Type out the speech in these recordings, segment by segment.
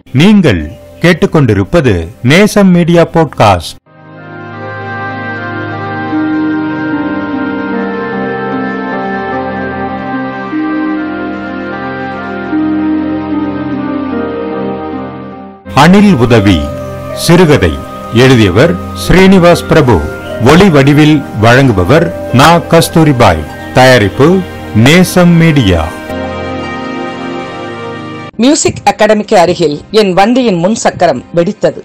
நீங்கள் கேட்டுக்கொண்டிருப்பது நேசம் மீடியா பாட்காஸ்ட் அனில் உதவி சிறுகதை எழுதியவர் ஸ்ரீனிவாஸ் பிரபு ஒளி வடிவில் வழங்குபவர் நா கஸ்தூரிபாய் தயாரிப்பு நேசம் மீடியா மியூசிக் அகாடமிக்கு அருகில் என் வண்டியின் முன் சக்கரம் வெடித்தது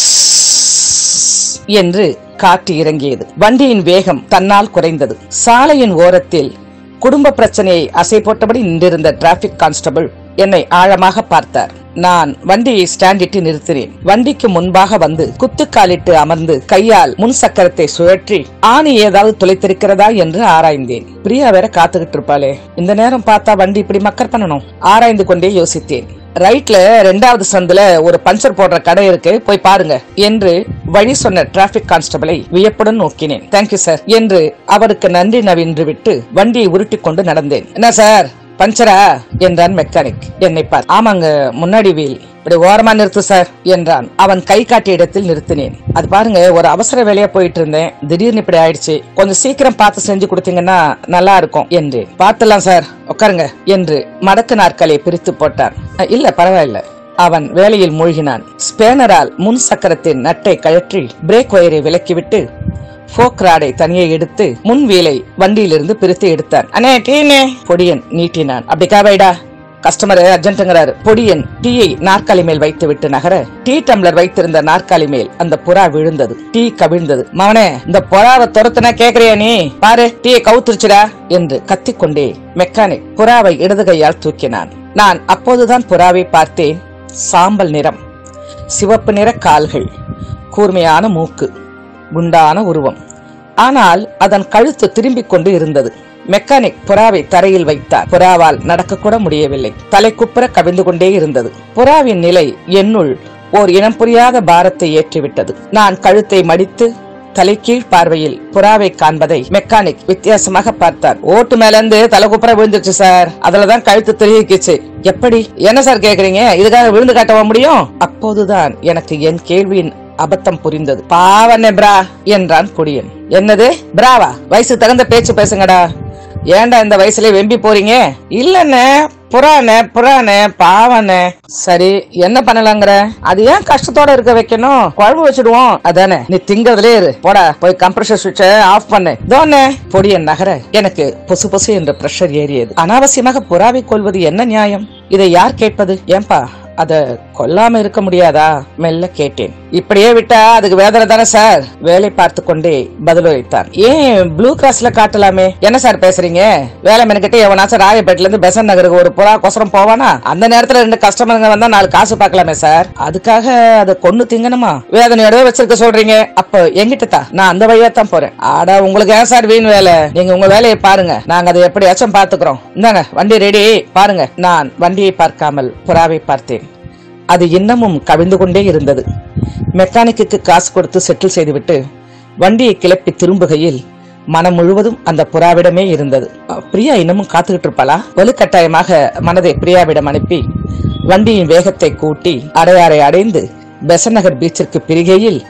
என்று காற்று இறங்கியது வண்டியின் வேகம் தன்னால் குறைந்தது சாலையின் ஓரத்தில் குடும்ப பிரச்சனையை அசை போட்டபடி நின்றிருந்த டிராபிக் கான்ஸ்டபிள் என்னை ஆழமாக பார்த்தார் நான் வண்டியை ஸ்டாண்டிட்டு நிறுத்தினேன் வண்டிக்கு முன்பாக வந்து குத்துக்காலிட்டு அமர்ந்து கையால் முன் சக்கரத்தை சுழற்றி ஆணி ஏதாவது துளைத்திருக்கிறதா என்று ஆராய்ந்தேன் பிரியா வேற காத்துக்கிட்டு இருப்பாளே இந்த நேரம் பார்த்தா வண்டி இப்படி மக்கர் பண்ணணும் ஆராய்ந்து கொண்டே யோசித்தேன் ரைட்ல ரெண்டாவது சந்துல ஒரு பஞ்சர் போடுற கடை இருக்கு போய் பாருங்க என்று வழி சொன்ன டிராபிக் கான்ஸ்டபிளை வியப்புடன் நோக்கினேன் தேங்க்யூ சார் என்று அவருக்கு நன்றி நவின்று விட்டு வண்டியை உருட்டி கொண்டு நடந்தேன் என்ன சார் பஞ்சரா என்றான் மெக்கானிக் என்னை பார் ஆமாங்க முன்னாடி வீல் இப்படி ஓரமா நிறுத்து சார் என்றான் அவன் கை காட்டிய இடத்தில் நிறுத்தினேன் அது பாருங்க ஒரு அவசர வேலையா போயிட்டு இருந்தேன் திடீர்னு இப்படி ஆயிடுச்சு கொஞ்சம் சீக்கிரம் பார்த்து செஞ்சு கொடுத்தீங்கன்னா நல்லா இருக்கும் என்று பார்த்துலாம் சார் உட்காருங்க என்று மடக்கு நாற்காலியை பிரித்து போட்டான் "அஹ், இல்ல பரவாயில்ல அவன் வேலையில் மூழ்கினான் ஸ்பேனரால் முன் சக்கரத்தின் நட்டை கழற்றி பிரேக் ஒயரை விலக்கிவிட்டு ஃபோக் ராடை தனியே எடுத்து முன் வீலை வண்டியிலிருந்து பிரித்து எடுத்தான் அண்ணே டீனே பொடியன் நீட்டினான் அப்படி காவைடா கஸ்டமர் அர்ஜென்ட்ங்கிறாரு பொடியன் டீயை நாற்காலி மேல் வைத்து விட்டு நகர டீ டம்ளர் வைத்திருந்த நாற்காலி மேல் அந்த புறா விழுந்தது டீ கவிழ்ந்தது மவனே இந்த புறாவை துரத்துனா கேக்குறியா நீ பாரு டீயை கவுத்துருச்சுடா என்று கத்திக்கொண்டே மெக்கானிக் புறாவை இடது கையால் தூக்கினான் நான் அப்போதுதான் புறாவை பார்த்தேன் சாம்பல் நிறம் சிவப்பு நிற கால்கள் கூர்மையான மூக்கு குண்டான உருவம் ஆனால் அதன் கழுத்து திரும்பிக் கொண்டு இருந்தது மெக்கானிக் புறாவை தரையில் வைத்தார் புறாவால் நடக்கக்கூட முடியவில்லை தலை குப்புற கவிழ்ந்து கொண்டே இருந்தது புறாவின் நிலை என்னுள் ஓர் இனம் புரியாத பாரத்தை ஏற்றிவிட்டது நான் கழுத்தை மடித்து தலைகீழ் பார்வையில் புறாவை காண்பதை மெக்கானிக் வித்தியாசமாக பார்த்தார் ஓட்டு மேல இருந்து தலை குப்புற விழுந்துருச்சு சார் அதுலதான் கழுத்து திருகிக்குச்சு எப்படி என்ன சார் கேக்குறீங்க இதுக்காக விழுந்து காட்டவா முடியும் அப்போதுதான் எனக்கு என் கேள்வியின் அபத்தம் புரிந்தது பாவனே பிரா என்றான் பொடியன் என்னது பிராவா வயசு தகுந்த பேச்சு பேசுங்கடா ஏன்டா இந்த வயசுல வெம்பி போறீங்க இல்லண்ணே புறானே புறானே பாவனே சரி என்ன பண்ணலாங்கிற அது ஏன் கஷ்டத்தோட இருக்க வைக்கணும் குழம்பு வச்சிடுவோம் அதானே நீ திங்கறதுலே இரு போடா போய் கம்ப்ரஷர் சுவிட்ச ஆஃப் பண்ணு தோனே பொடியன் நகர எனக்கு பொசு பொசு என்ற பிரஷர் ஏறியது அனாவசியமாக புறாவை கொள்வது என்ன நியாயம் இதை யார் கேட்பது ஏன்பா அத கொல்லாம இருக்க முடியாதா மெல்ல கேட்டேன் இப்படியே விட்டா அதுக்கு வேதனை தானே சார் வேலை பார்த்து கொண்டே பதிலளித்தான் ஏன் ப்ளூ கிராஸ்ல காட்டலாமே என்ன சார் பேசுறீங்க வேலை மெனக்கிட்டு எவனாச்சும் ராயப்பேட்ல இருந்து பெசன் நகருக்கு ஒரு புறா கொசரம் போவானா அந்த நேரத்துல ரெண்டு கஸ்டமருங்க வந்தா நாலு காசு பார்க்கலாமே சார் அதுக்காக அதை கொண்டு திங்கணுமா வேதனையோட வச்சிருக்க சொல்றீங்க அப்ப எங்கிட்ட தா நான் அந்த வழியா தான் போறேன் ஆடா உங்களுக்கு ஏன் சார் வீண் வேலை நீங்க உங்க வேலையை பாருங்க நாங்க அதை எப்படியாச்சும் பாத்துக்கிறோம் இந்தாங்க வண்டி ரெடி பாருங்க நான் வண்டியை பார்க்காமல் புறாவை பார்த்தேன் அது இன்னமும் கவிழ்ந்து கொண்டே இருந்தது மெக்கானிக்கு காசு கொடுத்து செட்டில் செய்துவிட்டு வண்டியை கிளப்பி திரும்புகையில் மனம் முழுவதும் அந்த புறாவிடமே இருந்தது அ, பிரியா இன்னமும் காத்துக்கிட்டு இருப்பாளா வலுக்கட்டாயமாக மனதை பிரியாவிடம் அனுப்பி வண்டியின் வேகத்தை கூட்டி அடையாறை அடைந்து பெசநகர் பீச்சிற்கு பிரிகையில்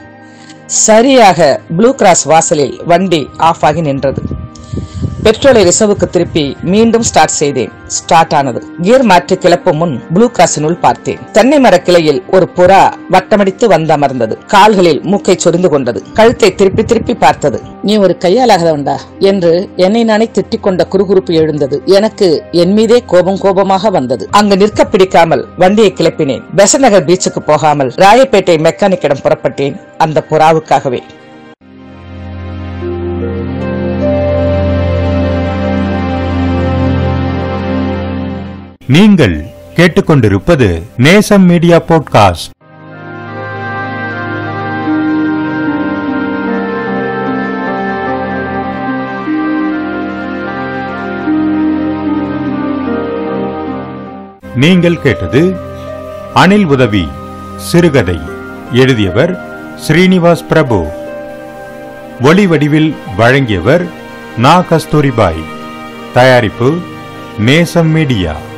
சரியாக ப்ளூ கிராஸ் வாசலில் வண்டி ஆஃப் ஆகி நின்றது பெட்ரோலை ரிசர்வுக்கு திருப்பி மீண்டும் ஸ்டார்ட் செய்தேன் ஸ்டார்ட் ஆனது கியர் மாற்றி கிளப்பும் முன் ப்ளூ கிராஸினுள் பார்த்தேன் தென்னை மர கிளையில் ஒரு புறா வட்டமடித்து வந்து அமர்ந்தது கால்களில் மூக்கை சொரிந்து கொண்டது கழுத்தை திருப்பி திருப்பி பார்த்தது நீ ஒரு கையாலாகதவன்டா என்று என்னை நானே திட்டிக் கொண்ட குறுகுறுப்பு எழுந்தது எனக்கு என் மீதே கோபம் கோபமாக வந்தது அங்கு நிற்க பிடிக்காமல் வண்டியை கிளப்பினேன் பெசநகர் பீச்சுக்கு போகாமல் ராயப்பேட்டை மெக்கானிக்கிடம் புறப்பட்டேன் அந்த புறாவுக்காகவே நீங்கள் கேட்டுக்கொண்டிருப்பது நேசம் மீடியா பாட்காஸ்ட் நீங்கள் கேட்டது அனில் உதவி சிறுகதை எழுதியவர் ஸ்ரீனிவாஸ் பிரபு ஒளி வடிவில் வழங்கியவர் நா கஸ்தூரிபாய் தயாரிப்பு நேசம் மீடியா